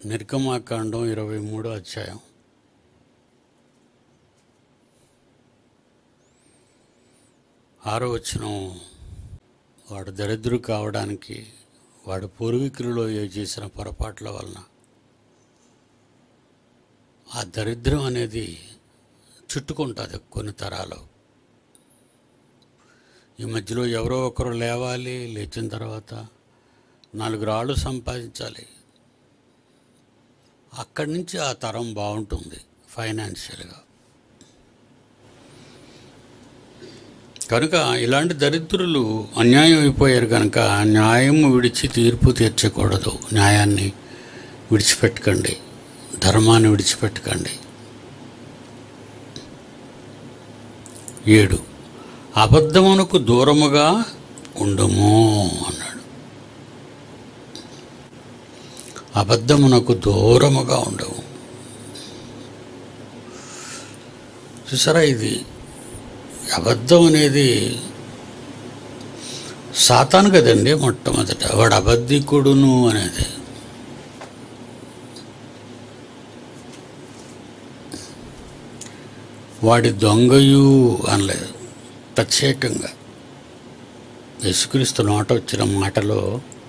నిర్గమాకాండం ఇరవై మూడో అధ్యాయం ఆరో వచనం వాడు దరిద్రుడు కావడానికి వాడు పూర్వీకులలో ఏ చేసిన పొరపాట్ల వలన ఆ దరిద్రం అనేది చుట్టుకుంటుంది కొన్ని తరాలు ఈ మధ్యలో ఎవరో ఒకరు లేవాలి లేచిన తర్వాత నాలుగు రాళ్ళు సంపాదించాలి అక్కడి నుంచి ఆ తరం బాగుంటుంది ఫైనాన్షియల్గా కనుక ఇలాంటి దరిద్రులు అన్యాయం అయిపోయారు కనుక న్యాయం విడిచి తీర్పు తీర్చకూడదు న్యాయాన్ని విడిచిపెట్టకండి ధర్మాన్ని విడిచిపెట్టకండి ఏడు అబద్ధమునకు దూరముగా ఉండుము అన్నాడు అబద్ధమునకు దూరముగా ఉండవు చూసారా ఇది అబద్ధం అనేది సాతాను కదండి మొట్టమొదట వాడు అబద్ధికుడును అనేది వాడి దొంగయు అనలేదు ప్రత్యేకంగా యేసుక్రీస్తు నోట వచ్చిన మాటలో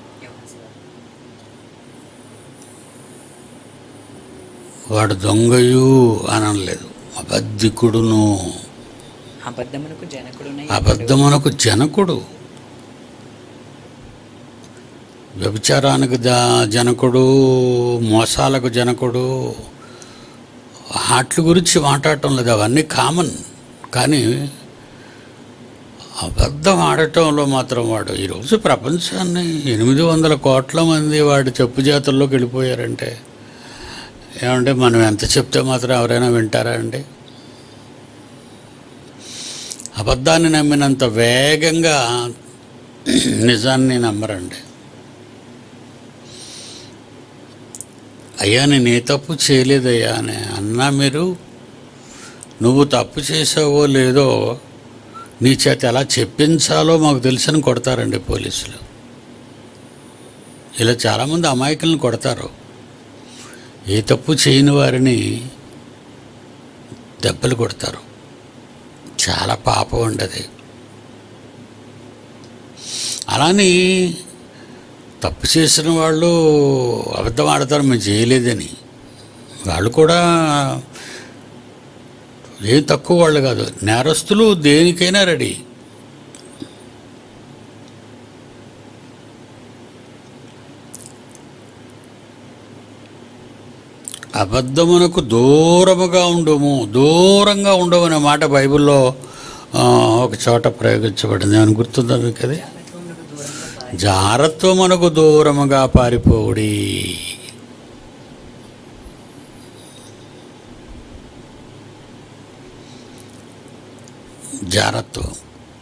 వాడు దొంగయు అనలేదు అబద్ధికుడును అబద్ధమునకు జనకుడునై అబద్ధమునకు జనకుడు వ్యభిచారానికి జ జనకుడు మోసాలకు జనకుడు వాటి గురించి మాట్లాడటం లేదు అవన్నీ కామన్ కానీ అబద్ధం ఆడటంలో మాత్రం వాడు ఈరోజు ప్రపంచాన్ని ఎనిమిది వందల కోట్ల మంది వాడి చెప్పు జాతుల్లోకి వెళ్ళిపోయారంటే ఏమంటే మనం ఎంత చెప్తే మాత్రం ఎవరైనా వింటారా అండి అబద్ధాన్ని నమ్మినంత వేగంగా నిజాన్ని నమ్మరండి అయ్యా నేను ఏ తప్పు చేయలేదయ్యా అని అన్నా మీరు నువ్వు తప్పు చేసావో లేదో నీ చేత ఎలా చెప్పించాలో మాకు తెలుసని కొడతారండి పోలీసులు ఇలా చాలామంది అమాయకులను కొడతారు ఏ తప్పు చేయని వారిని దెబ్బలు కొడతారు చాలా పాపం అండి అది అలాని తప్పు చేసిన వాళ్ళు అబద్ధం ఆడతారు మేము చేయలేదని వాళ్ళు కూడా ఏం తక్కువ వాళ్ళు కాదు నేరస్తులు దేనికైనా రెడీ అబద్ధమునకు దూరముగా ఉండము దూరంగా ఉండవు అనే మాట బైబిల్లో ఆ, ఒక చోట ప్రయోగించబడింది అని గుర్తుందా మీకు అది జారత్వమునకు దూరముగా పారిపోవుడి జారత్వం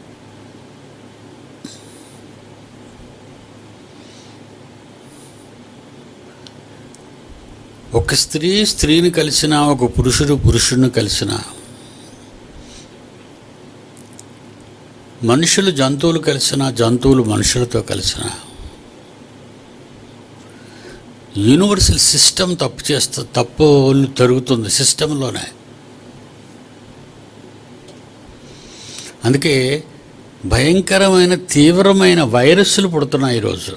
ఒక స్త్రీ స్త్రీని కలిసిన ఒక పురుషుడు పురుషుడిని కలిసిన మనుషులు జంతువులు కలిసిన జంతువులు మనుషులతో కలిసిన యూనివర్సల్ సిస్టమ్ తప్పు చేస్తా తప్పు జరుగుతుంది సిస్టంలోనే అందుకే భయంకరమైన తీవ్రమైన వైరస్లు పుడుతున్నాయి ఈరోజు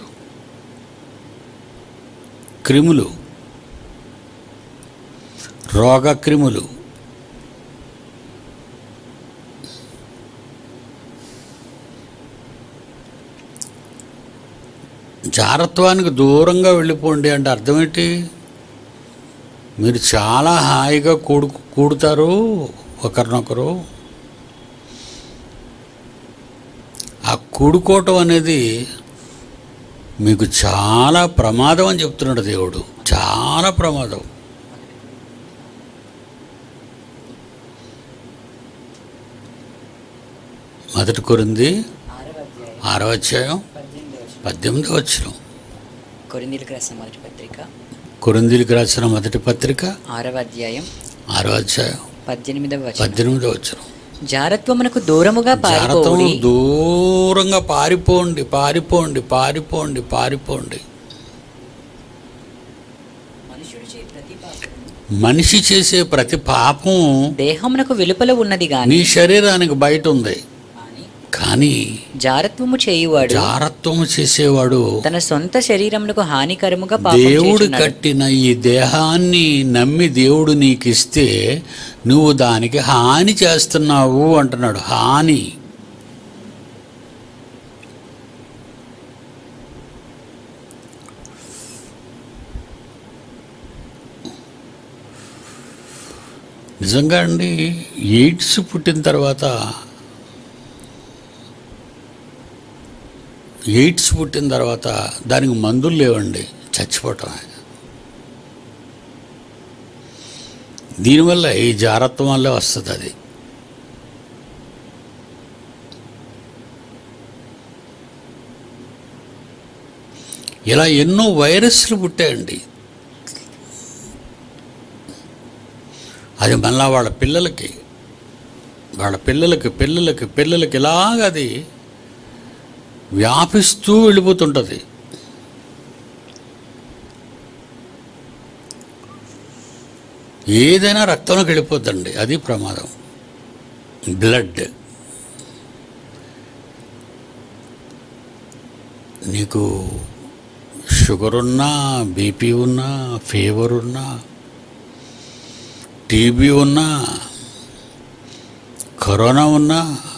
క్రిములు రోగక్రిములు జారత్వానికి దూరంగా వెళ్ళిపోండి అంటే అర్థం ఏంటి మీరు చాలా హాయిగా కూడు కూడుతారు ఒకరినొకరు ఆ కూడుకోవటం అనేది మీకు చాలా ప్రమాదం అని చెప్తున్నాడు దేవుడు చాలా ప్రమాదం మొదటి కొరింది ఆరవ అధ్యాయం ఆరో అధ్యాయం పద్దెనిమిదవ వచనం. పద్దెనిమిది వచ్చిన కొరింథీయులకు రాసిన మొదటి పత్రిక కొరిందీలకు రాసిన మొదటి పత్రిక ఆరవ అధ్యాయం ఆరో అధ్యాయం పద్దెనిమిదవ వచనం పద్దెనిమిది వచ్చిన జారత్వమునకు దూరముగా జారతం పారిపోవుడి దూరంగా పారిపోండి పారిపోండి పారిపోండి పారిపోండి మనుషుడు మనిషి చేసే ప్రతి పాపం దేహమునకు వెలుపల ఉన్నది నీ గాని శరీరానికి బయట ఉంది కానీ జారత్వము చేయువాడు జారత్వము చేసేవాడు తన సొంత శరీరమునకు హానికరముగా దేవుడు పాపం కట్టిన ఈ దేహాన్ని నమ్మి దేవుడు నీకు ఇస్తే నువ్వు దానికి హాని చేస్తున్నావు అంటున్నాడు హాని నిజంగా అండి ఎయిడ్స్ పుట్టిన తర్వాత ఎయిడ్స్ పుట్టిన తర్వాత దానికి మందులు లేవండి చచ్చిపోవటమే దీనివల్ల ఈ జారత్వం వల్లే వస్తుంది అది ఇలా ఎన్నో వైరస్లు పుట్టాయండి అది మళ్ళా వాళ్ళ పిల్లలకి వాళ్ళ పిల్లలకి పిల్లలకి పిల్లలకి ఇలాగ అది వ్యాపిస్తూ వెళ్ళిపోతుంటుంది ఏదైనా రక్తంలోకి వెళ్ళిపోద్దండి అది ప్రమాదం బ్లడ్ నీకు షుగర్ ఉన్నా బీపీ ఉన్నా ఫీవర్ ఉన్నా టీబీ ఉన్నా కరోనా ఉన్నా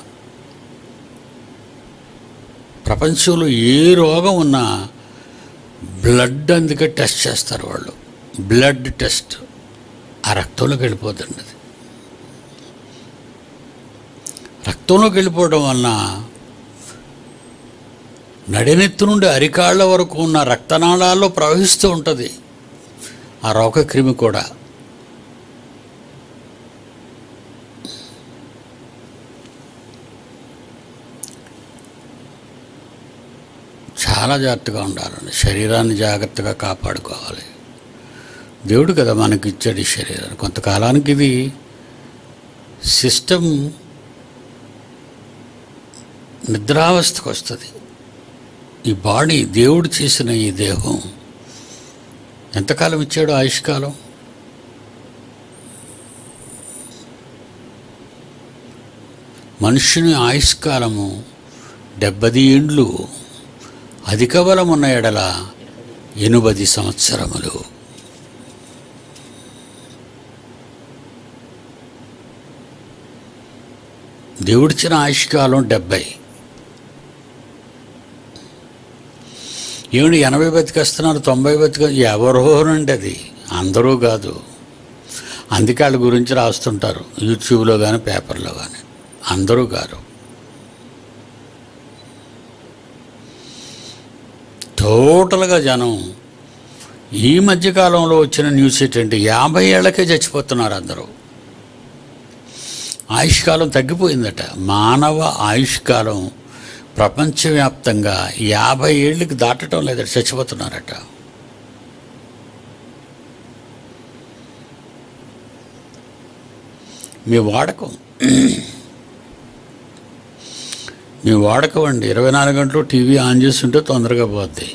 ప్రపంచంలో ఏ రోగం ఉన్నా బ్లడ్ అందుకే టెస్ట్ చేస్తారు వాళ్ళు బ్లడ్ టెస్ట్ ఆ రక్తంలోకి వెళ్ళిపోతుంది అది రక్తంలోకి వెళ్ళిపోవడం వలన నడినెత్తు నుండి అరికాళ్ళ వరకు ఉన్న రక్తనాళాల్లో ప్రవహిస్తూ ఉంటుంది ఆ రోగక్రిమి కూడా చాలా జాగ్రత్తగా ఉండాలండి శరీరాన్ని జాగ్రత్తగా కాపాడుకోవాలి దేవుడు కదా మనకి ఇచ్చాడు ఈ శరీరాన్ని కొంతకాలానికి ఇది సిస్టమ్ నిద్రావస్థకు వస్తుంది ఈ బాడీ దేవుడు చేసిన ఈ దేహం ఎంతకాలం ఇచ్చాడు ఆయుష్కాలం మనుష్యుని ఆయుష్కాలము డెబ్బది ఏండ్లు అధిక బలమున్న ఎడల ఎనుబది సంవత్సరములు దేవుడిచ్చిన ఆయుష్కాలం డెబ్బై ఏమిటి ఎనభై బతికేస్తున్నారు తొంభై బతిక ఎవరోనండి అది అందరూ కాదు అందుకే వాళ్ళ గురించి రాస్తుంటారు యూట్యూబ్లో కానీ పేపర్లో కానీ అందరూ కాదు టోటల్గా జనం ఈ మధ్యకాలంలో వచ్చిన న్యూస్ ఏంటంటే యాభై ఏళ్ళకే చచ్చిపోతున్నారు అందరూ ఆయుష్కాలం తగ్గిపోయిందట మానవ ఆయుష్కాలం ప్రపంచవ్యాప్తంగా యాభై ఏళ్ళకి దాటడం లేదట చచ్చిపోతున్నారట మీ వాడకం మీ వాడకం అండి ఇరవై నాలుగు గంటలు టీవీ ఆన్ చేస్తుంటే తొందరగా పోద్ది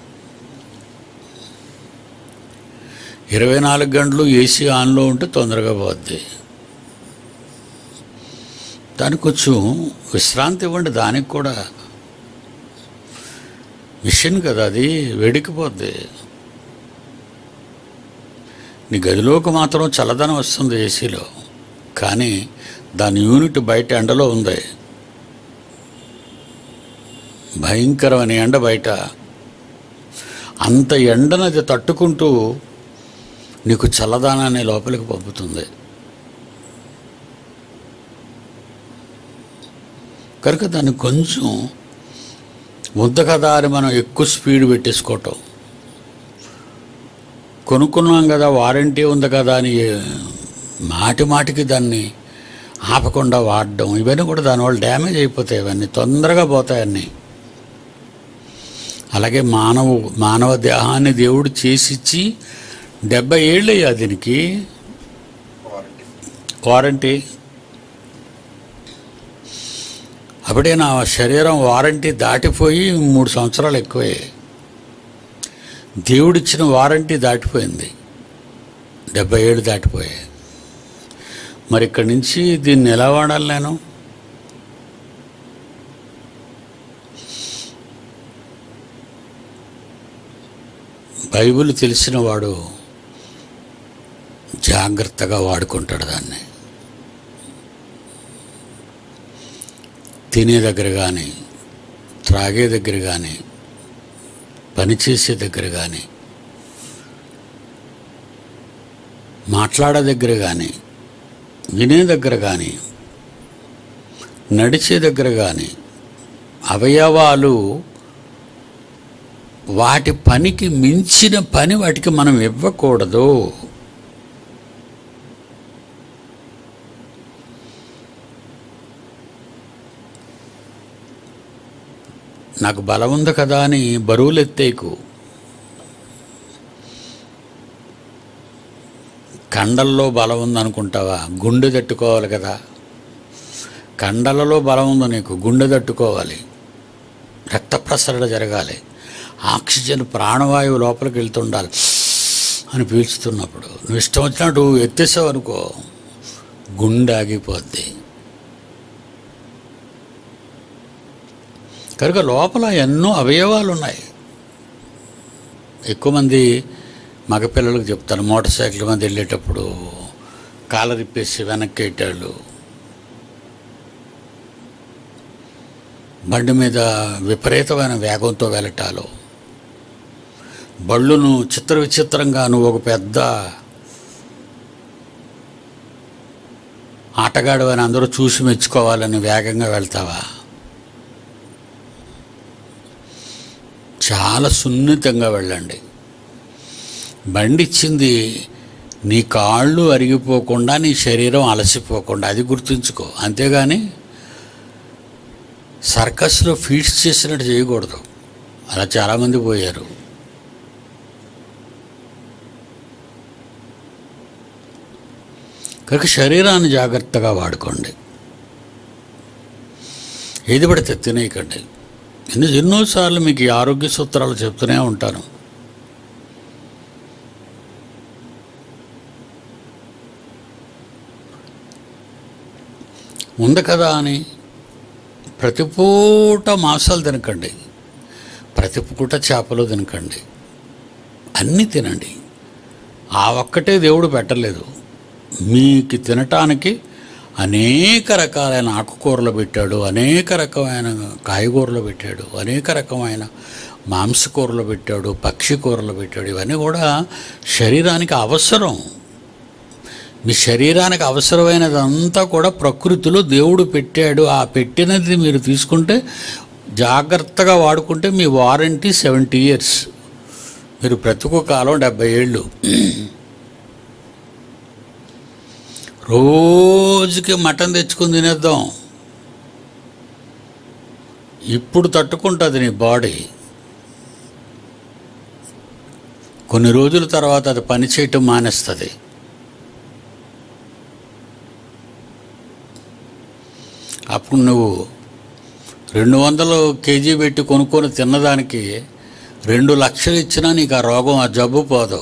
ఇరవై నాలుగు గంటలు ఏసీ ఆన్లో ఉంటే తొందరగా పోద్ది దానికి కొంచెం విశ్రాంతి ఇవ్వండి దానికి కూడా మిషన్ కదా అది వేడికిపోద్ది నీ గదిలోకి మాత్రం చల్లదనం వస్తుంది ఏసీలో కానీ దాని యూనిట్ బయట ఎండలో ఉంది భయంకరమైన ఎండ బయట అంత ఎండనది తట్టుకుంటూ నీకు చల్లదానాన్ని లోపలికి పంపుతుంది కనుక దాన్ని కొంచెం ముద్ద కదా అని మనం ఎక్కువ స్పీడ్ పెట్టేసుకోవటం కొనుక్కున్నాం కదా వారంటీ ఉంది కదా అని మాటి మాటికి దాన్ని ఆపకుండా వాడడం ఇవన్నీ కూడా దానివల్ల డ్యామేజ్ అయిపోతాయి ఇవన్నీ తొందరగా పోతాయి అన్నీ అలాగే మానవ మానవ దేహాన్ని దేవుడు చేసిచ్చి డెబ్బై ఏళ్ళు అయ్యా దీనికి వారంటీ అప్పుడే నా శరీరం వారంటీ దాటిపోయి మూడు సంవత్సరాలు ఎక్కువే దేవుడిచ్చిన వారంటీ దాటిపోయింది డెబ్బై ఏళ్ళు దాటిపోయాయి మరి ఇక్కడి నుంచి దీన్ని ఎలా వాడాలి నేను బైబిల్ తెలిసిన వాడు జాగ్రత్తగా వాడుకుంటాడు దాన్ని తినే దగ్గర కానీ త్రాగే దగ్గర కానీ పనిచేసే దగ్గర కానీ మాట్లాడే దగ్గర కానీ వినే దగ్గర కానీ నడిచే దగ్గర కానీ అవయవాలు వాటి పనికి మించిన పని వాటికి మనం ఇవ్వకూడదు నాకు బలం ఉంది కదా అని బరువులు ఎత్తేకు కండల్లో బలం ఉందనుకుంటావా గుండె తట్టుకోవాలి కదా కండలలో బలం ఉంది నీకు గుండె తట్టుకోవాలి రక్త ప్రసరణ జరగాలి ఆక్సిజన్ ప్రాణవాయువు లోపలికి వెళ్తుండాలి అని పీల్చుతున్నప్పుడు నువ్వు ఇష్టం వచ్చినట్టు ఎత్తేసావు అనుకో గుండె ఆగిపోద్ది కనుక లోపల ఎన్నో అవయవాలు ఉన్నాయి ఎక్కువ మంది మగపిల్లలకు చెప్తాను మోటార్ సైకిల్ మీద వెళ్ళేటప్పుడు కాలరిప్పేసి వెనక్కి ఎట్టాళ్ళు బండి మీద విపరీతమైన వేగంతో వెళ్ళటాలు బళ్ళును చిత్ర విచిత్రంగా నువ్వు ఒక పెద్ద ఆటగాడు అని అందరూ చూసి మెచ్చుకోవాలని వేగంగా వెళ్తావా చాలా సున్నితంగా వెళ్ళండి బండి ఇచ్చింది నీ కాళ్ళు అరిగిపోకుండా నీ శరీరం అలసిపోకుండా అది గుర్తుంచుకో అంతేగాని సర్కస్లో ఫీడ్స్ చేసినట్టు చేయకూడదు అలా చాలామంది పోయారు కనుక శరీరాన్ని జాగ్రత్తగా వాడుకోండి ఏది పడితే తినేయకండి ఎన్నో ఎన్నోసార్లు మీకు ఈ ఆరోగ్య సూత్రాలు చెప్తూనే ఉంటాను ఉంది కదా అని ప్రతి పూట మాంసాలు తినకండి ప్రతి పూట చేపలు తినకండి అన్నీ తినండి ఆ ఒక్కటే దేవుడు పెట్టలేదు మీకు తినటానికి అనేక రకాలైన ఆకుకూరలు పెట్టాడు అనేక రకమైన కాయగూరలు పెట్టాడు అనేక రకమైన మాంసకూరలు పెట్టాడు పక్షి కూరలు పెట్టాడు ఇవన్నీ కూడా శరీరానికి అవసరం మీ శరీరానికి అవసరమైనదంతా కూడా ప్రకృతిలో దేవుడు పెట్టాడు ఆ పెట్టినది మీరు తీసుకుంటే జాగ్రత్తగా వాడుకుంటే మీ వారంటీ సెవెంటీ ఇయర్స్ మీరు బ్రతుకు కాలం డెబ్బై ఏళ్ళు రోజుకి మటన్ తెచ్చుకుని తినేద్దాం ఇప్పుడు తట్టుకుంటుంది నీ బాడీ కొన్ని రోజుల తర్వాత అది పని చేయటం మానేస్తుంది అప్పుడు నువ్వు రెండు వందలు కేజీ పెట్టి కొనుక్కొని తిన్నదానికి రెండు లక్షలు ఇచ్చినా నీకు ఆ రోగం ఆ జబ్బు పోదు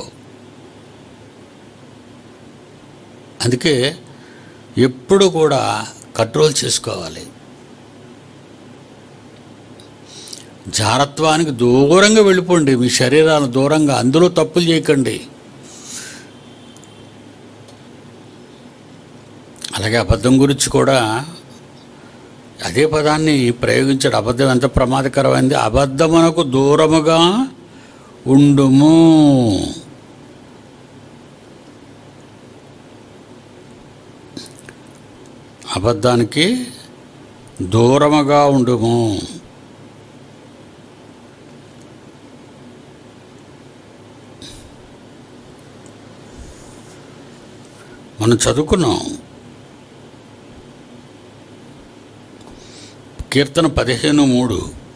అందుకే ఎప్పుడు కూడా కంట్రోల్ చేసుకోవాలి జారత్వానికి దూరంగా వెళ్ళిపోండి మీ శరీరాలు దూరంగా అందులో తప్పులు చేయకండి అలాగే అబద్ధం గురించి కూడా అదే పదాన్ని ప్రయోగించాడు అబద్ధం ఎంత ప్రమాదకరమైంది అబద్ధమునకు దూరముగా ఉండుము అబద్ధానికి దూరముగా ఉండుము మనం చదువుకున్నాం కీర్తన పదిహేను మూడు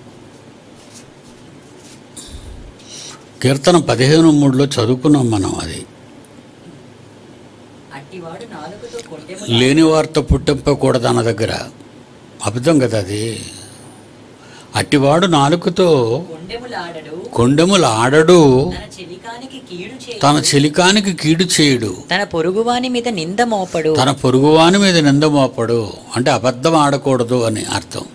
కీర్తన పదిహేను మూడులో చదువుకున్నాం మనం అది అట్టివాడు నాలుగుతో కొండెము లేని వార్త పుట్టింపకూడదు అన్న దగ్గర అబద్ధం కదా అది అట్టివాడు నాలుకతో కొండెములాడడు కొండెములు ఆడడు తన చెలికానికి కీడు చేయ తన చెలికానికి కీడు చేయుడు తన పొరుగువాని మీద నింద మోపడు తన పొరుగువాని మీద నింద మోపడు అంటే అబద్ధం ఆడకూడదు అని అర్థం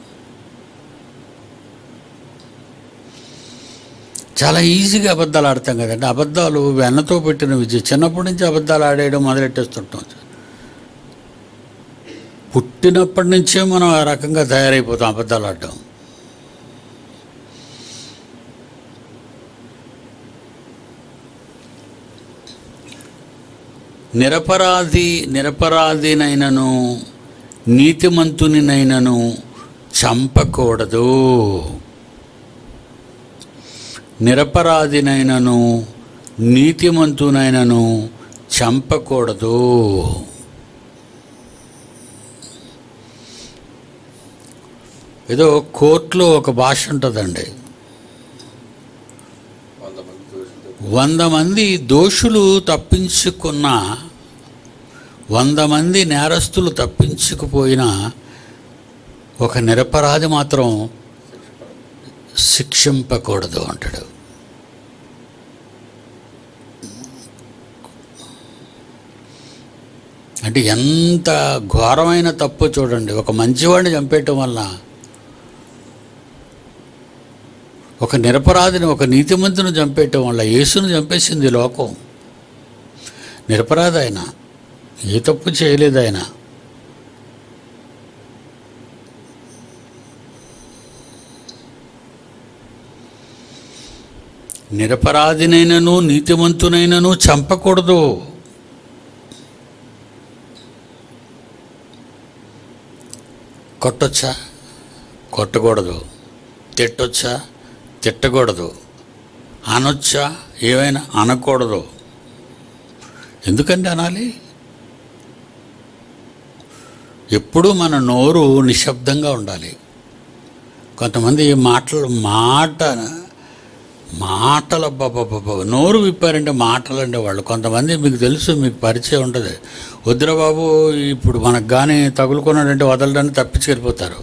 చాలా ఈజీగా అబద్ధాలు ఆడతాం కదండి అబద్ధాలు వెన్నతో పెట్టిన విద్య చిన్నప్పటి నుంచి అబద్ధాలు ఆడేయడం మొదలెట్టేస్తుంటాం పుట్టినప్పటి నుంచే మనం ఆ రకంగా తయారైపోతాం అబద్ధాలు ఆడటం నిరపరాధి నిరపరాధినైనను నీతిమంతునినైనను చంపకూడదు నిరపరాధినైనను నీతిమంతునైనను చంపకూడదు ఏదో కోర్టులో ఒక భాష ఉంటుందండి వంద మంది దోషులు తప్పించుకున్న వంద మంది నేరస్తులు తప్పించుకుపోయినా ఒక నిరపరాధి మాత్రం శిక్షింపకూడదు అంటాడు అంటే ఎంత ఘోరమైన తప్పు చూడండి ఒక మంచివాడిని చంపేయటం వల్ల ఒక నిరపరాధిని ఒక నీతిమంతుని చంపేయటం వల్ల యేసును చంపేసింది ఈ లోకం నిరపరాధి ఆయన ఏ తప్పు చేయలేదు ఆయన నిరపరాధినైనను నీతిమంతునైనను చంపకూడదు కొట్టొచ్చా కొట్టకూడదు తిట్టొచ్చా తిట్టకూడదు అనొచ్చా ఏమైనా అనకూడదు ఎందుకంటే అనాలి ఎప్పుడూ మన నోరు నిశ్శబ్దంగా ఉండాలి కొంతమంది మాటలు మాట మాటల బాబా నోరు విప్పారంటే మాటలు అంటే వాళ్ళు కొంతమంది మీకు తెలుసు మీకు పరిచయం ఉంటుంది వద్దురా బాబు ఇప్పుడు మనకు కానీ తగులుకున్నాడంటే వదలడానికి తప్పించుకెళ్ళిపోతారు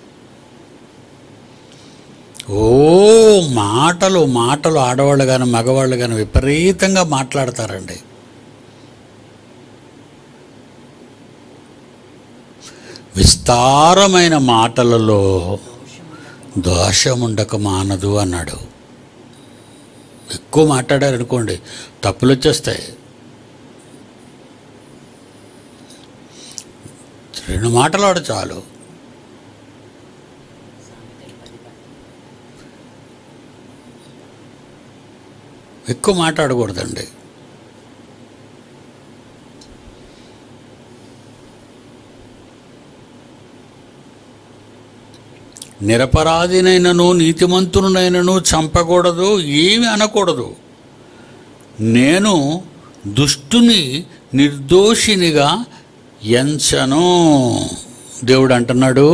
ఓ మాటలు మాటలు ఆడవాళ్ళు కానీ మగవాళ్ళు కానీ విపరీతంగా మాట్లాడతారండి విస్తారమైన మాటలలో దోషముండక మానదు అన్నాడు ఎక్కువ మాట్లాడారు అనుకోండి తప్పులు వచ్చేస్తాయి రెండు మాటలు ఆడు చాలు ఎక్కువ మాట్లాడకూడదండి నిరపరాధినైనను నీతిమంతునైనను చంపకూడదు ఏమి అనకూడదు నేను దుష్టుని నిర్దోషినిగా ఎంచను దేవుడు అంటున్నాడు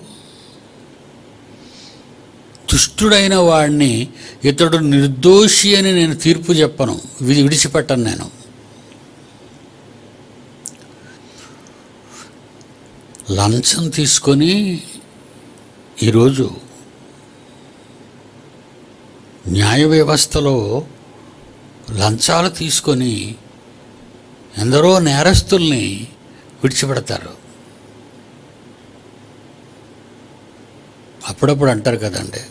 దుష్టుడైన వాడిని ఇతడు నిర్దోషి అని నేను తీర్పు చెప్పను వి- విడిచిపెట్టను నేను లంచం తీసుకొని ఈరోజు న్యాయ వ్యవస్థలో లంచాలు తీసుకొని ఎందరో నేరస్తుల్ని విడిచిపెడతారు అప్పుడప్పుడు అంటారు కదండి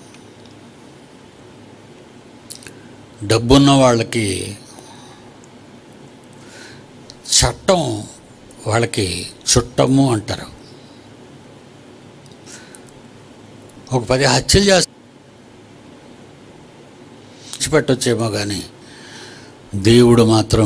డబ్బున్న వాళ్ళకి చట్టం వాళ్ళకి చుట్టము అంటారు ఒక పది హత్యలు చేసి పెట్టొచ్చేమో కానీ దేవుడు మాత్రం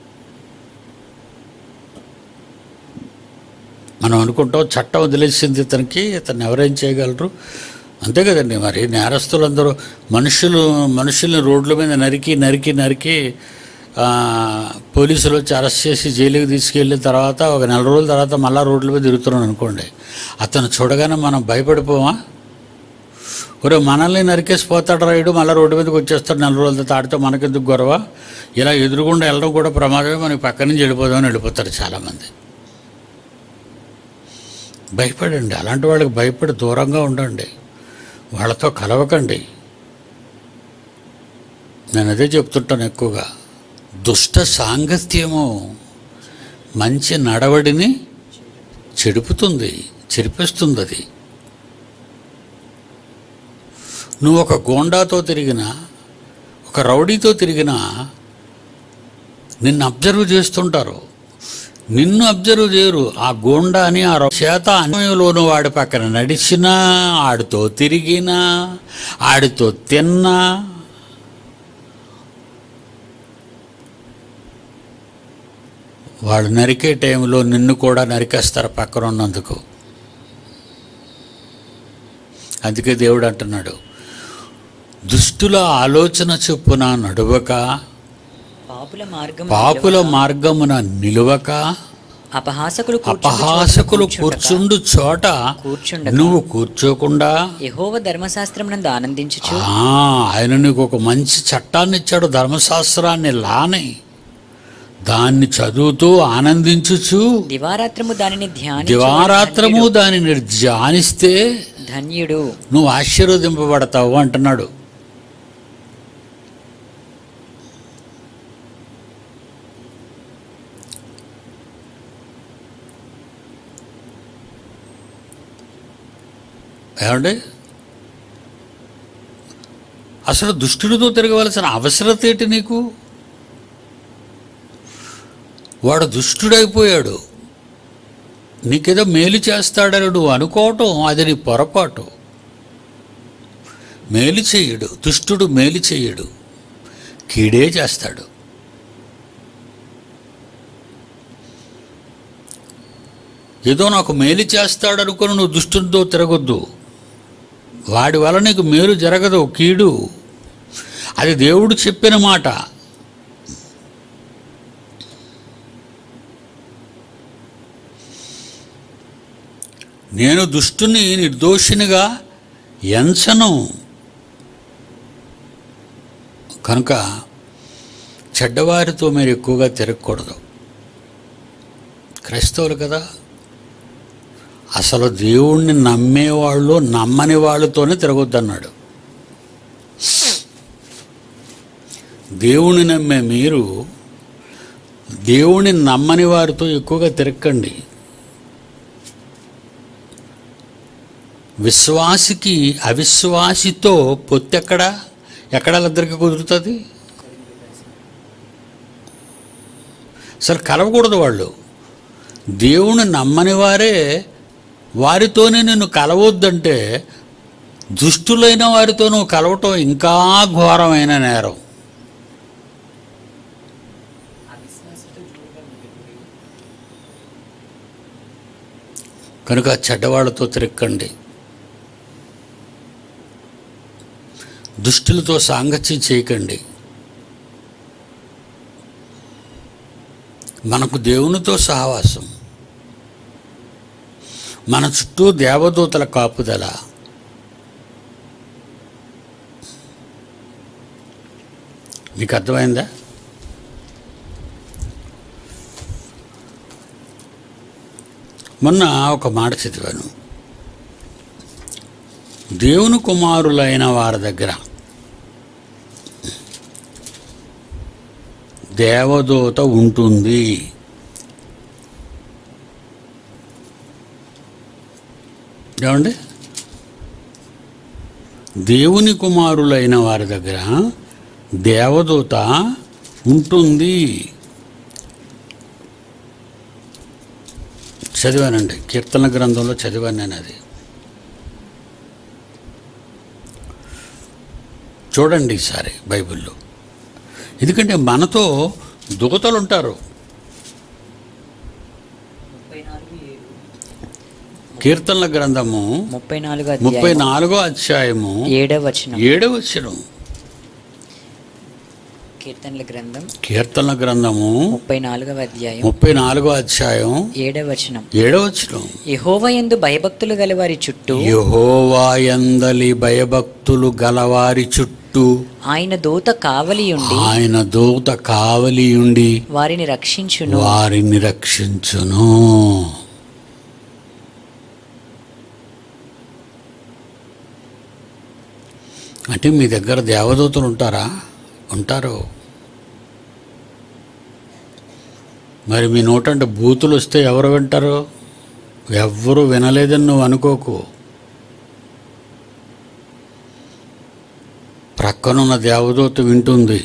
మనం అనుకుంటాం చట్టం వదిలేసింది ఇతనికి ఇతన్ని ఎవరేం చేయగలరు అంతే కదండి మరి నేరస్తులందరూ మనుషులు మనుషుల్ని రోడ్ల మీద నరికి నరికి నరికి ఆ, పోలీసులు వచ్చి అరెస్ట్ చేసి జైలుకి తీసుకెళ్ళిన తర్వాత ఒక నెల రోజుల తర్వాత మళ్ళా రోడ్ల మీద తిరుగుతున్నాడు అనుకోండి అతను చూడగానే మనం భయపడిపోమా ఒరే మనల్ని నరికేసి పోతాడు రాయుడు మళ్ళీ రోడ్డు మీదకి వచ్చేస్తాడు నెల రోజులతో తాడితే మనకెందుకు గొడవ ఇలా ఎదురుగుండా వెళ్ళడం కూడా ప్రమాదమే మనకి పక్క నుంచి వెళ్ళిపోదామని వెళ్ళిపోతారు చాలామంది భయపడండి అలాంటి వాళ్ళకి భయపడి దూరంగా ఉండండి వాళ్ళతో కలవకండి నేను అదే చెప్తుంటాను ఎక్కువగా దుష్ట సాంగత్యము మంచి నడవడిని చెడుపుతుంది చెరిపిస్తుంది అది నువ్వు ఒక గోండాతో తిరిగినా ఒక రౌడీతో తిరిగినా నిన్ను అబ్జర్వ్ చేస్తుంటారు నిన్ను అబ్జర్వ్ చేయరు ఆ గోండా అని ఆ రౌ- చేత అన్వయంలోను వాడి పక్కన నడిచినా ఆడితో తిరిగినా ఆడితో తిన్నా వాళ్ళు నరికే టైంలో నిన్ను కూడా నరికేస్తారు పక్కన ఉన్నందుకు అందుకే దేవుడు అంటున్నాడు దుష్టుల ఆలోచన చొప్పున నడువక పాపుల మార్గం పాపుల మార్గమున నిలువక అపహాసకులు కూర్చుండు అపహాసకులు చోట కూర్చుండు చోట కూర్చుండక నువ్వు కూర్చోకుండా యెహోవా ధర్మశాస్త్రం నందు ఆనందించుచు ఆ, ఆయన నీకు ఒక మంచి చట్టాన్ని ఇచ్చాడు ధర్మశాస్త్రాన్ని లాని దాన్ని చదువుతూ ఆనందించుచు దివారాత్రము దానిని ధ్యానించు దివారాత్రము దానిని ధ్యానిస్తే ధన్యుడు నువ్వు ఆశీర్వదింపబడతావు అంటున్నాడు ఏమండి అసలు దుష్టుడితో తిరగవలసిన అవసరత ఏంటి నీకు వాడు దుష్టుడైపోయాడు నీకేదో మేలు చేస్తాడని నువ్వు అనుకోవటం అది నీ పొరపాటు మేలు చెయ్యడు దుష్టుడు మేలు చెయ్యడు కీడే చేస్తాడు ఏదో నాకు మేలు చేస్తాడనుకుని నువ్వు దుష్టుడితో తిరగొద్దు వాడి వల్ల నీకు మేలు జరగదు కీడు అది దేవుడు చెప్పిన మాట నేను దుష్టుని నిర్దోషినిగా ఎంచను కనుక చెడ్డవారితో మీరు ఎక్కువగా తిరగకూడదు క్రైస్తవులు కదా అసలు దేవుణ్ణి నమ్మేవాళ్ళు నమ్మని వాళ్ళతోనే తిరగొద్దన్నాడు దేవుణ్ణి నమ్మే మీరు దేవుణ్ణి నమ్మని వారితో ఎక్కువగా తిరగండి విశ్వాసికి అవిశ్వాసితో పొత్తెక్కడ ఎక్కడ వాళ్ళిద్దరికి కుదురుతుంది అసలు కలవకూడదు వాళ్ళు దేవుని నమ్మని వారే వారితోనే నిన్ను కలవద్దంటే దుష్టులైన వారితో నువ్వు కలవటం ఇంకా ఘోరమైన నేరం కనుక చెడ్డవాళ్ళతో తిరక్కండి దుష్టులతో సాంగత్యం చేయకండి మనకు దేవునితో సహవాసం మన చుట్టూ దేవదూతల కాపుదల మీకు అర్థమైందా మొన్న ఒక మాట చదివాను దేవుని కుమారులైన వారి దగ్గర దేవదూత ఉంటుంది ఏమండి దేవుని కుమారులైన వారి దగ్గర దేవదూత ఉంటుంది చదివానండి కీర్తన గ్రంథంలో చదివాను నేను అది చూడండి ఈసారి బైబిల్లో ఎందుకంటే మనతో దూతలు ఉంటారు కీర్తనల గ్రంథము ముప్పై నాలుగు ముప్పై అధ్యాయం నాలుగో అధ్యాయము ఏడవ వచనం ఏడవ వచనం కీర్తనల గ్రంథం కీర్తనల గ్రంథము ముప్పై నాలుగవ అధ్యాయం ముప్పై నాలుగో అధ్యాయం ఏడవ వచనం ఏడవ వచనం యెహోవా యందు భయభక్తులు గలవారి చుట్టూ యహోవాయందలి భయభక్తులు గలవారి చుట్టూ ఆయన దూత కావలియుండి ఆయన దూత కావలియుండి వారిని రక్షించును వారిని రక్షించును అంటే మీ దగ్గర దేవదూతలు ఉంటారా ఉంటారు మరి మీ నోటంటే బూతులు వస్తే ఎవరు వింటారు ఎవ్వరూ వినలేదని నువ్వు అనుకోకు ప్రక్కనున్న దేవదూత వింటుంది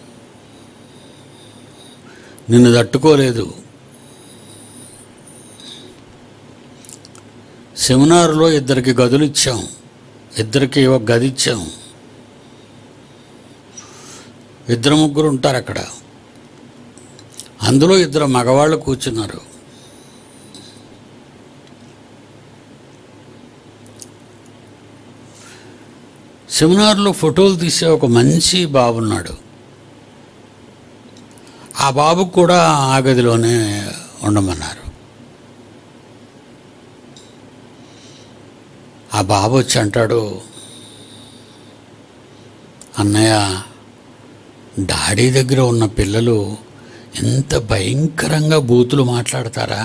నిన్ను తట్టుకోలేదు సెమినార్లో ఇద్దరికి గదులు ఇచ్చాం ఇద్దరికి ఒక గది ఇచ్చాం ఇద్దరు ముగ్గురు ఉంటారు అక్కడ అందులో ఇద్దరు మగవాళ్ళు కూర్చున్నారు సెమినార్లో ఫోటోలు తీసే ఒక మంచి బాబున్నాడు ఆ బాబుకు కూడా ఆ గదిలోనే ఉండమన్నారు ఆ బాబు వచ్చి అంటాడు అన్నయ్య డాడీ దగ్గర ఉన్న పిల్లలు ఎంత భయంకరంగా బూతులు మాట్లాడతారా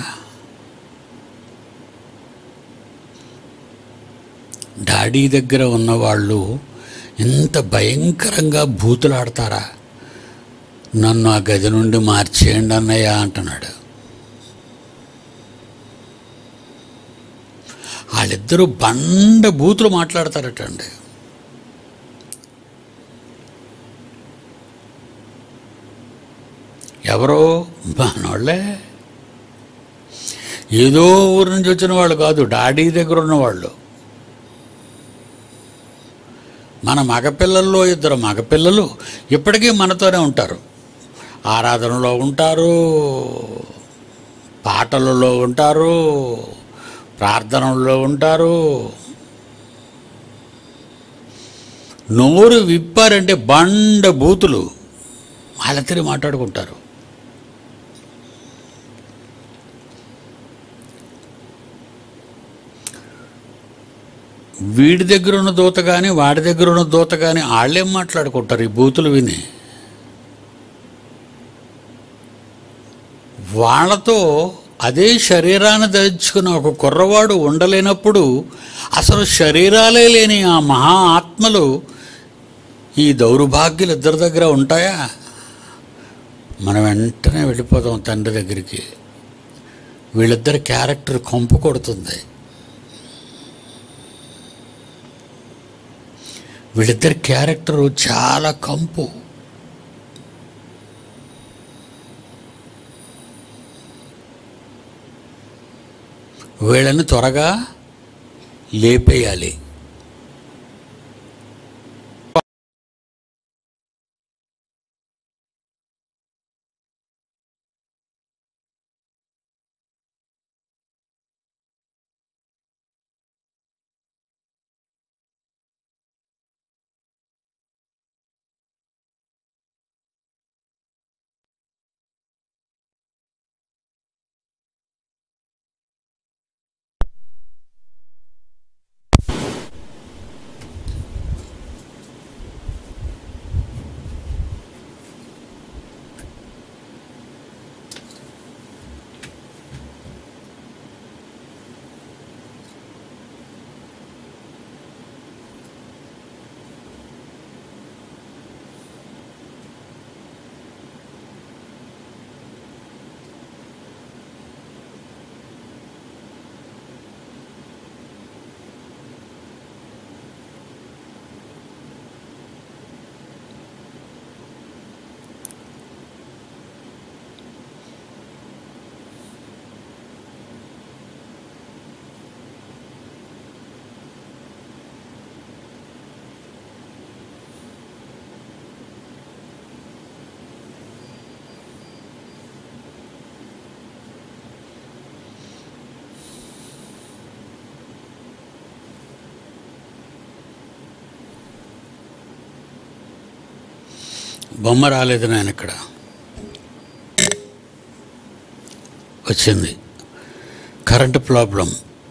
డాడీ దగ్గర ఉన్నవాళ్ళు ఎంత భయంకరంగా బూతులాడతారా నన్ను ఆ గది నుండి మార్చేయండి అన్నయ్య అంటున్నాడు వాళ్ళిద్దరూ బండ బూతులు మాట్లాడతారటండి ఎవరో మనోళ్ళే ఏదో ఊరు నుంచి వచ్చిన వాళ్ళు కాదు డాడీ దగ్గర ఉన్నవాళ్ళు మన మగపిల్లల్లో ఇద్దరు మగపిల్లలు ఇప్పటికీ మనతోనే ఉంటారు ఆరాధనలో ఉంటారు పాటలలో ఉంటారు ప్రార్థనల్లో ఉంటారు నోరు విప్పారంటే బండ బూతులు వాళ్ళిద్దరు మాట్లాడుకుంటారు వీడి దగ్గర ఉన్న దూత కానీ వాడి దగ్గర ఉన్న దూత కానీ వాళ్ళేం మాట్లాడుకుంటారు ఈ బూతులు విని వాళ్ళతో అదే శరీరాన్ని ధరించుకున్న ఒక కుర్రవాడు ఉండలేనప్పుడు అసలు శరీరాలే లేని ఆ మహా ఆత్మలు ఈ దౌర్భాగ్యులు ఇద్దరి దగ్గర ఉంటాయా మనం వెంటనే వెళ్ళిపోతాం తండ్రి దగ్గరికి వీళ్ళిద్దరి క్యారెక్టర్ కొంపు కొడుతుంది వీళ్ళిద్దరి క్యారెక్టరు చాలా కంపు వీళ్ళని త్వరగా లేపేయాలి బొమ్మ రాలేదు నేను ఇక్కడ వచ్చింది కరెంటు ప్రాబ్లం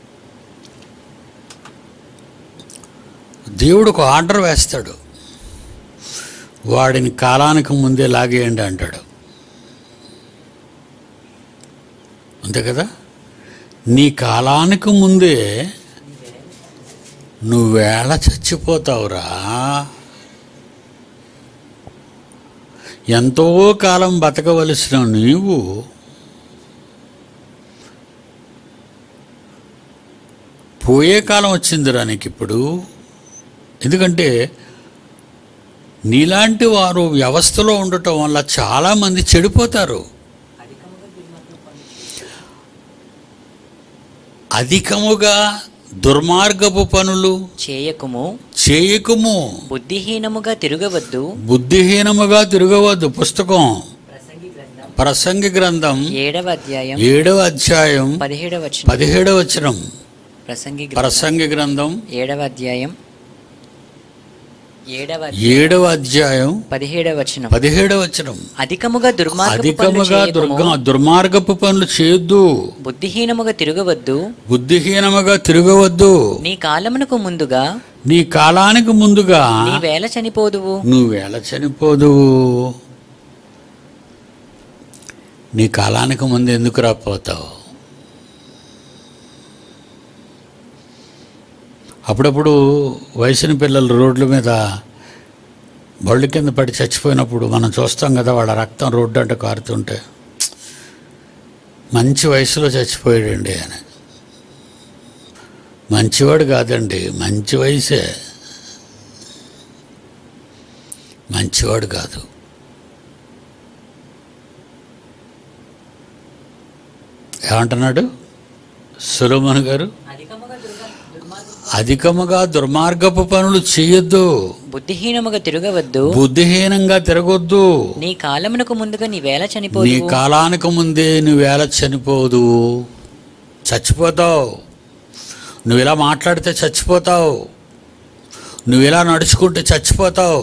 దేవుడు ఒక ఆర్డర్ వేస్తాడు వాడిని కాలానికి ముందే లాగేయండి అంటాడు అంతే కదా నీ కాలానికి ముందే నువ్వేళ చచ్చిపోతావురా ఎంతో కాలం బతకవలసిన నీవు పోయే కాలం వచ్చిందిరా నీకు ఇప్పుడు ఎందుకంటే నీలాంటి వారు వ్యవస్థలో ఉండటం వల్ల చాలామంది చెడిపోతారు అధికముగా దుర్మార్గపు పనులు చేయకుము చేయకుము బుద్ధిహీనముగా తిరగవద్దు బుద్ధిహీనముగా తిరగవద్దు పుస్తకం ప్రసంగి గ్రంథం ఏడవ అధ్యాయం ఏడవ అధ్యాయం పదిహేడవ వచనం పదిహేడవ వచనం ప్రసంగి గ్రంథం ప్రసంగి గ్రంథం ఏడవ అధ్యాయం ఏడవ ఏడవ అధ్యాయం పదిహేడవ వచనం పదిహేడవ వచనం అధికముగా దుర్మార్గపు పనులు అధికముగా దుర్గ చేయకుము దుర్మార్గపు పనులు చేయొద్దు బుద్ధిహీనముగా తిరగవద్దు బుద్ధిహీనముగా తిరగవద్దు నీ కాలమునకు ముందుగా నీ కాలానికి ముందుగా నీ వేళ చనిపోదువు నువ్వేళ చనిపోదువు నీ కాలానికి ముందు ఎందుకు రాపోతావు అప్పుడప్పుడు వయసుని పిల్లలు రోడ్ల మీద బళ్ళు కింద పడి చచ్చిపోయినప్పుడు మనం చూస్తాం కదా వాళ్ళ రక్తం రోడ్డు అంటే కారుతుంటే మంచి వయసులో చచ్చిపోయాడండి అని మంచివాడు కాదండి మంచి వయసే మంచివాడు కాదు ఏమంటున్నాడు సులోమన్ గారు అధికముగా దుర్మార్గపు పనులు చేయొద్దు బుద్ధిహీనముగా తిరగవద్దు బుద్ధిహీనంగా తిరగొద్దు నీ కాలమునకు ముందుగా నీ వేళ నీ చనిపోదువు కాలానికి ముందే నువ్వు ఎలా చనిపోదు చచ్చిపోతావు నువ్వు ఇలా మాట్లాడితే చచ్చిపోతావు నువ్వు ఇలా నడుచుకుంటే చచ్చిపోతావు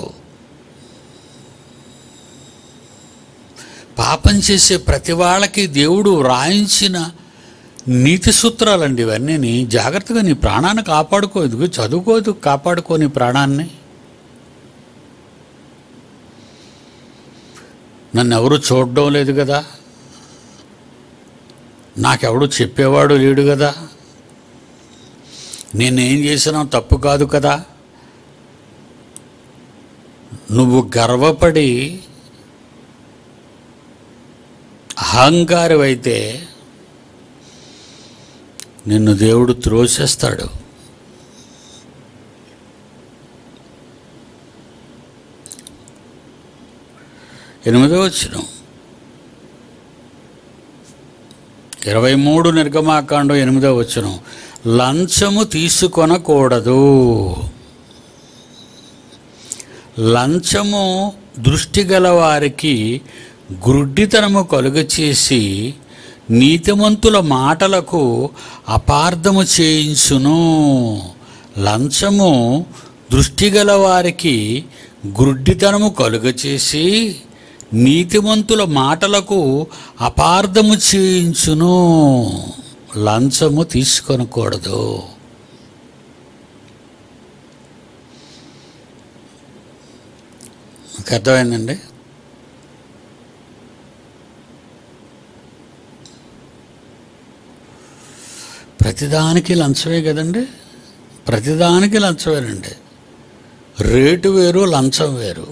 పాపం చేసే ప్రతి వాళ్ళకి దేవుడు రాయించిన నీతి సూత్రాలండి ఇవన్నీ జాగ్రత్తగా నీ ప్రాణాన్ని కాపాడుకో ఇదిగో చదువుకోదు కాపాడుకో నీ ప్రాణాన్ని నన్ను ఎవరు చూడడం లేదు కదా నాకెవడు చెప్పేవాడు లేడు కదా నేనేం చేసినా తప్పు కాదు కదా నువ్వు గర్వపడి అహంకారమైతే నిన్ను దేవుడు త్రోసేస్తాడు ఎనిమిదో వచ్చిన ఇరవై మూడు నిర్గమాకాండం ఎనిమిదో వచ్చును లంచము తీసుకొనకూడదు లంచము దృష్టి గల వారికి గ్రుడ్డితనము కలుగచేసి నీతిమంతుల మాటలకు అపార్థము చేయించును లంచము దృష్టి గల వారికి గ్రుడ్డితనము కలుగచేసి నీతిమంతుల మాటలకు అపార్థము చేయించును లంచము తీసుకొనకూడదు మీకు అర్థమైందండి ప్రతిదానికి లంచమే కదండి ప్రతిదానికి లంచమేనండి రేటు వేరు లంచం వేరు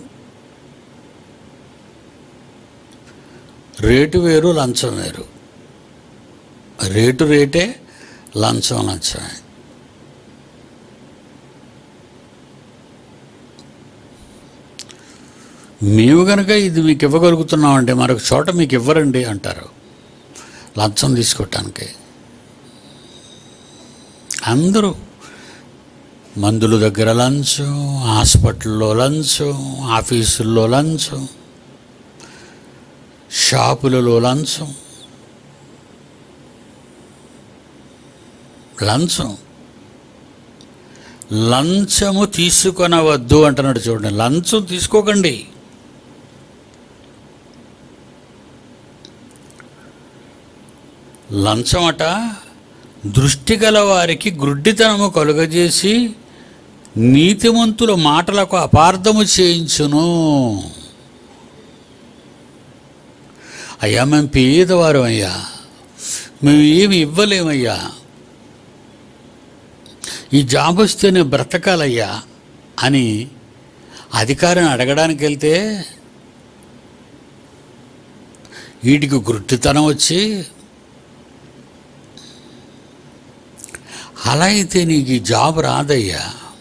రేటు వేరు లంచం వేరు రేటు రేటే లంచం లంచమే మేము కనుక ఇది మీకు ఇవ్వగలుగుతున్నామంటే మరొక చోట మీకు ఇవ్వరండి అంటారు లంచం తీసుకోవటానికి అందరూ మందుల దగ్గర లంచం హాస్పిటల్లో లంచం ఆఫీసుల్లో లంచం షాపులలో లంచం లంచం లంచము తీసుకొనవద్దు అంటున్నాడు చూడండి లంచం తీసుకోకండి లంచమట దృష్టి గల వారికి గ్రుడ్డితనము కలుగజేసి నీతిమంతుల మాటలకు అపార్థము చేయించును అయ్యా మేము పేదవారు అయ్యా మేము ఏమి ఇవ్వలేమయ్యా ఈ జాబ్ వస్తేనే బ్రతకాలయ్యా అని అధికారిని అడగడానికి వెళ్తే వీటికి గుర్తితనం వచ్చి అలా అయితే నీకు ఈ జాబ్ రాదయ్యా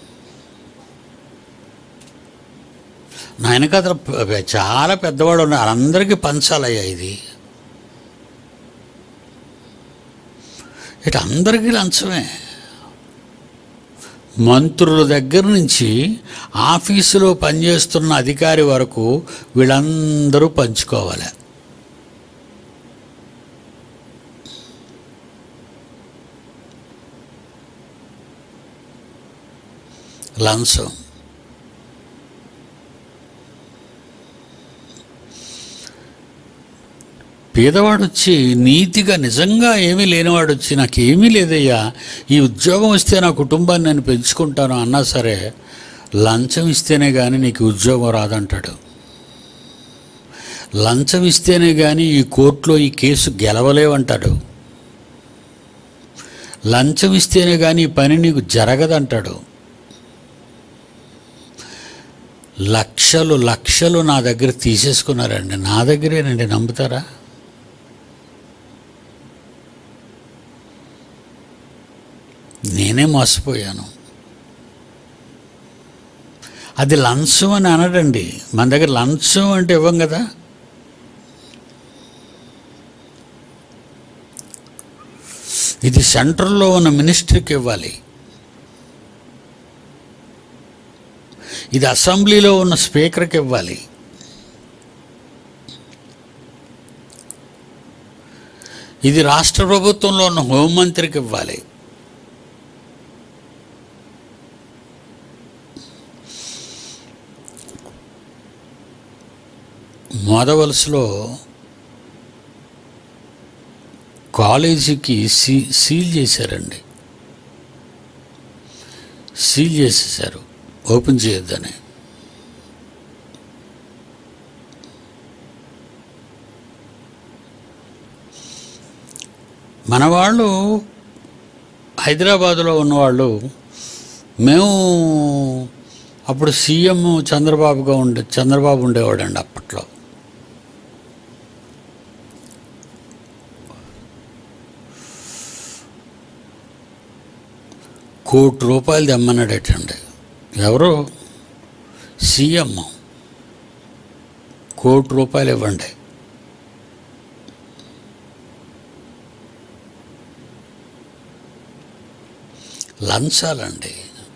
నా వెనకాతల ప- చాలా పెద్దవాడు ఉన్నారు అందరికీ పంచాలయ్యా ఇది ఇటు అందరికీ లంచమే మంత్రుల దగ్గర నుంచి ఆఫీసులో పనిచేస్తున్న అధికారి వరకు వీళ్ళందరూ పంచుకోవాలి లంచం పేదవాడు వచ్చి నీతిగా నిజంగా ఏమీ లేనివాడు వచ్చి నాకు ఏమీ లేదయ్యా ఈ ఉద్యోగం వస్తే నా కుటుంబాన్ని నేను పెంచుకుంటాను అన్నా సరే లంచం ఇస్తేనే కానీ నీకు ఉద్యోగం రాదంటాడు లంచం ఇస్తేనే కానీ ఈ కోర్టులో ఈ కేసు గెలవలేవంటాడు లంచం ఇస్తేనే కానీ ఈ పని నీకు జరగదంటాడు లక్షలు లక్షలు నా దగ్గర తీసేసుకున్నారండి నా దగ్గరేనండి నమ్ముతారా నేనే మోసపోయాను అది లంచం అని అనడండి మన దగ్గర లంచం అంటే ఇవ్వం కదా ఇది సెంట్రల్లో ఉన్న మినిస్ట్రీకి ఇవ్వాలి ఇది అసెంబ్లీలో ఉన్న స్పీకర్కి ఇవ్వాలి ఇది రాష్ట్ర ప్రభుత్వంలో ఉన్న హోంమంత్రికి ఇవ్వాలి మోదవలసలో కాలేజీకి సీ సీల్ చేశారండి సీల్ చేసేసారు ఓపెన్ చేయొద్దని మన వాళ్ళు హైదరాబాదులో ఉన్నవాళ్ళు మేము అప్పుడు సీఎం చంద్రబాబుగా ఉండే చంద్రబాబు ఉండేవాడండి అప్పట్లో కోటి రూపాయలు తెమ్మన్నాడటండి ఎవరు సీఎం కోటి రూపాయలు ఇవ్వండి లంచాలండి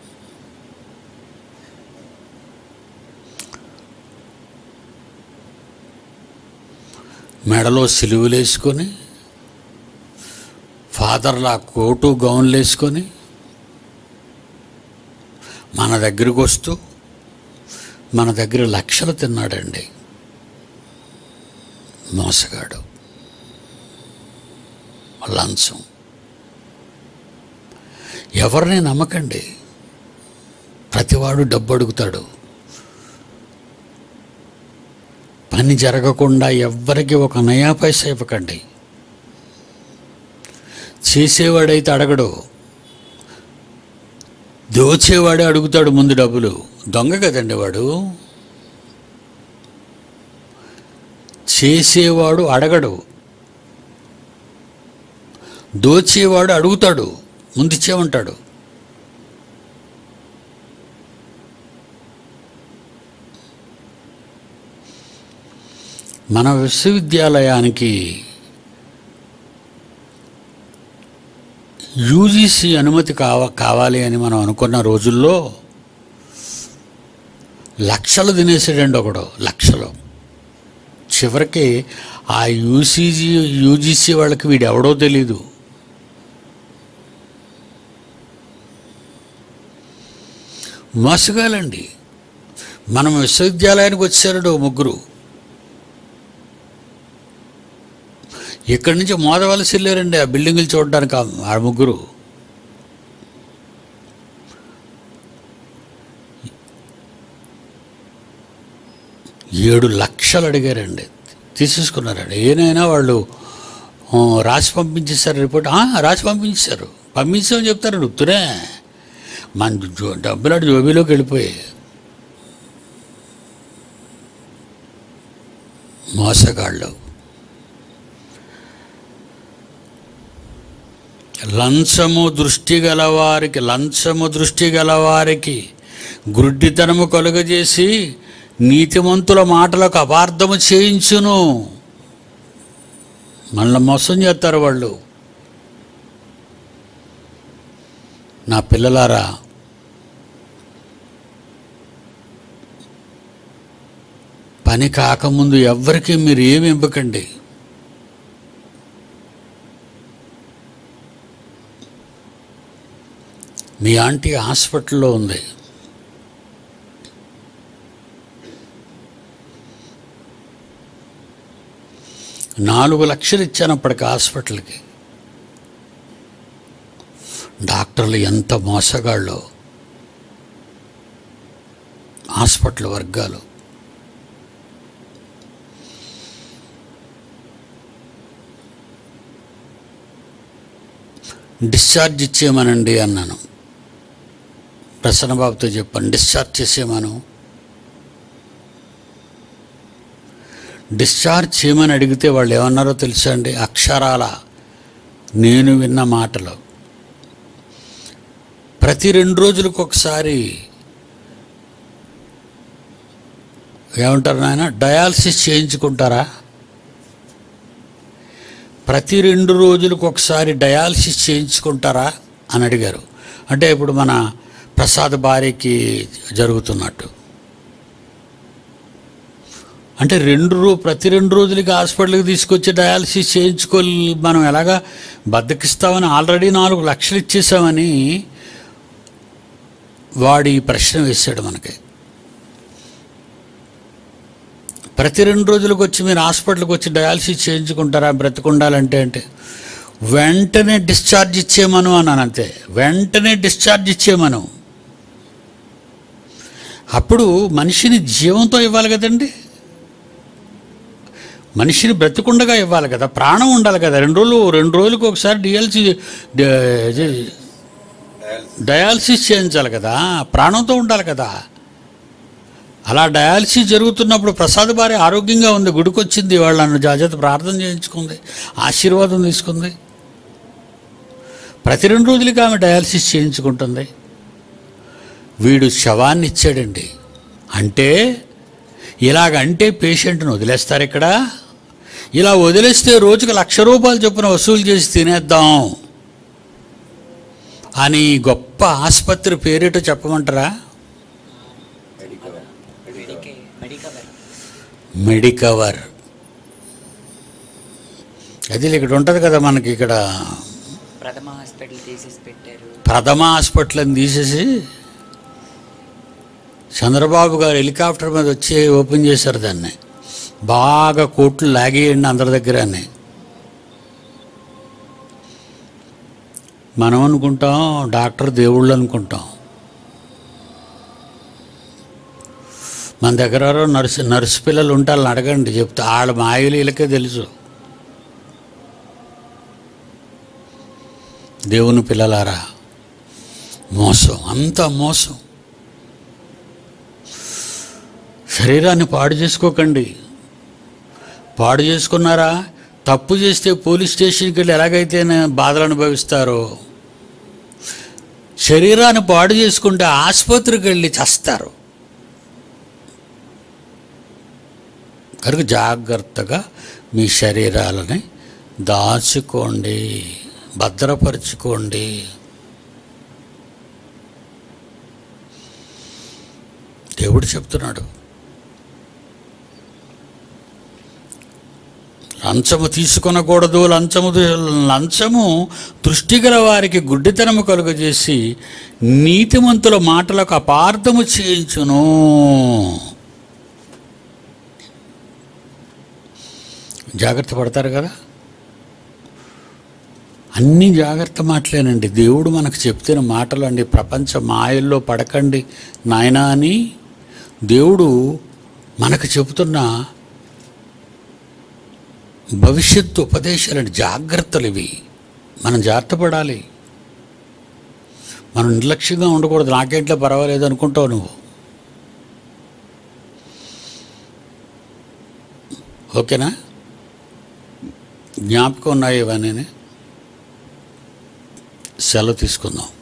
మెడలో సిలువలు వేసుకొని ఫాదర్లా కోటు గౌన్లు వేసుకొని మన దగ్గరికి వస్తూ మన దగ్గర లక్షలు తిన్నాడండి మోసగాడు లంచం ఎవరిని నమ్మకండి ప్రతివాడు డబ్బు అడుగుతాడు పని జరగకుండా ఎవ్వరికి ఒక నయా పైసా ఇవ్వకండి చేసేవాడైతే అడగడు దోచేవాడే అడుగుతాడు ముందు డబ్బులు దొంగ కదండి వాడు చేసేవాడు అడగడు దోచేవాడు అడుగుతాడు ముందు ఇచ్చేమంటాడు మన విశ్వవిద్యాలయానికి యూజీసీ అనుమతి కావ కావాలి అని మనం అనుకున్న రోజుల్లో లక్షలు తినేసాడండి ఒకడు లక్షలు చివరికి ఆ యూసీజీ యూజీసీ వాళ్ళకి వీడు ఎవడో తెలీదు మోసగాలండి మనం విశ్వవిద్యాలయానికి వచ్చారు ముగ్గురు ఇక్కడి నుంచి మోదవలసి వెళ్ళారండి ఆ బిల్డింగులు చూడడానికి ఆ- ఆ ముగ్గురు ఏడు లక్షలు అడిగారండి తీసేసుకున్నారండి ఏనైనా వాళ్ళు ఆ, రాసి పంపించేశారు రిపోర్ట్ ఆ, రాసి పంపించారు పంపించామని చెప్తారు ఉత్తురే మన జో డబ్బులు అటు జోబీలోకి వెళ్ళిపోయాయి మోసగాళ్ళు లంచము దృష్టి గలవారికి లంచము దృష్టి గలవారికి గుడ్డితనము కలుగజేసి నీతిమంతుల మాటలకు అపార్థము చేయించును మళ్ళీ మోసం చేస్తారు వాళ్ళు నా పిల్లలారా పని కాకముందు ఎవ్వరికీ మీరు ఏమి ఇవ్వకండి మీ ఆంటీ హాస్పిటల్లో ఉంది నాలుగు లక్షలు ఇచ్చాను అప్పటికి హాస్పిటల్కి డాక్టర్లు ఎంత మోసగాళ్ళు హాస్పిటల్ వర్గాలు డిశ్చార్జ్ ఇచ్చేయమనండి అన్నాను ప్రసన్నబాబుతో చెప్పాను డిశ్చార్జ్ చేసేయమను డిశ్చార్జ్ చేయమని అడిగితే వాళ్ళు ఏమన్నారో తెలుసా అండి అక్షరాల నేను విన్న మాటలు ప్రతి రెండు రోజులకు ఒకసారి ఏమంటారు నాయన డయాలసిస్ చేయించుకుంటారా ప్రతి రెండు రోజులకు ఒకసారి డయాలసిస్ చేయించుకుంటారా అని అడిగారు అంటే ఇప్పుడు మన ప్రసాద్ భార్యకి జరుగుతున్నట్టు అంటే రెండు రో ప్రతి రెండు రోజులకి హాస్పిటల్కి తీసుకొచ్చి డయాలసిస్ చేయించుకో మనం ఎలాగా బద్దకిస్తామని ఆల్రెడీ నాలుగు లక్షలు ఇచ్చేసామని వాడు ఈ ప్రశ్న వేశాడు మనకి ప్రతి రెండు రోజులకు వచ్చి మీరు హాస్పిటల్కి వచ్చి డయాలసిస్ చేయించుకుంటారా బ్రతికుండాలంటే అంటే వెంటనే డిశ్చార్జ్ ఇచ్చేయమను అన్నాను అంతే వెంటనే డిశ్చార్జ్ ఇచ్చేయమను అప్పుడు మనిషిని జీవంతో ఇవ్వాలి కదండి మనిషిని బ్రతికుండగా ఇవ్వాలి కదా ప్రాణం ఉండాలి కదా రెండు రోజులు రెండు రోజులకు ఒకసారి డిఎల్సి డయాలసిస్ చేయించాలి కదా ప్రాణంతో ఉండాలి కదా అలా డయాలసిస్ జరుగుతున్నప్పుడు ప్రసాద్ భార్య ఆరోగ్యంగా ఉంది గుడికొచ్చింది వాళ్ళు నన్ను జాగ్రత్త ప్రార్థన చేయించుకుంది ఆశీర్వాదం తీసుకుంది ప్రతి రెండు రోజులకి ఆమె డయాలసిస్ చేయించుకుంటుంది వీడు శవాన్ని ఇచ్చాడండి అంటే ఇలాగంటే పేషెంట్ను వదిలేస్తారు ఇక్కడ ఇలా వదిలేస్తే రోజుకు లక్ష రూపాయలు చొప్పున వసూలు చేసి తినేద్దాం అని గొప్ప ఆసుపత్రి పేరేటో చెప్పమంటారా మెడికవర్ అది ఇక్కడ ఉంటుంది కదా మనకి ఇక్కడ ప్రథమ హాస్పిటల్ తీసేసి పెట్టారు ప్రథమ హాస్పిటల్ అని తీసేసి చంద్రబాబు గారు హెలికాప్టర్ మీద వచ్చి ఓపెన్ చేశారు దాన్ని బాగా కోట్లు లాగేయండి అందరి దగ్గర అని మనం అనుకుంటాం డాక్టర్ దేవుళ్ళు అనుకుంటాం మన దగ్గర ఎవరో నర్సు నర్సు పిల్లలు ఉంటే వాళ్ళని అడగండి చెప్తే వాళ్ళ మాయలు వీళ్ళకే తెలుసు దేవుని పిల్లలారా మోసం అంతా మోసం శరీరాన్ని పాడు చేసుకోకండి పాడు చేసుకున్నారా తప్పు చేస్తే పోలీస్ స్టేషన్కి వెళ్ళి ఎలాగైతే బాధలు అనుభవిస్తారో శరీరాన్ని పాడు చేసుకుంటే ఆసుపత్రికి వెళ్ళి చస్తారు కనుక జాగ్రత్తగా మీ శరీరాలని దాచుకోండి భద్రపరుచుకోండి దేవుడు చెప్తున్నాడు లంచము తీసుకొనకూడదు లంచము లంచము దృష్టి గల వారికి గుడ్డితనము కలుగజేసి నీతిమంతుల మాటలకు అపార్థము చేయించును జాగ్రత్త పడతారు కదా అన్ని జాగ్రత్త మాటలేనండి దేవుడు మనకు చెప్తున్న మాటలు అండి ప్రపంచ మాయల్లో పడకండి నాయనా అని దేవుడు మనకు చెబుతున్న భవిష్యత్తు ఉపదేశాలండి జాగ్రత్తలు ఇవి మనం జాగ్రత్త పడాలి మనం నిర్లక్ష్యంగా ఉండకూడదు నాకేంట్లో పర్వాలేదు అనుకుంటావు నువ్వు ఓకేనా జ్ఞాపకం ఉన్నాయి ఇవన్నీ సెలవు తీసుకుందాం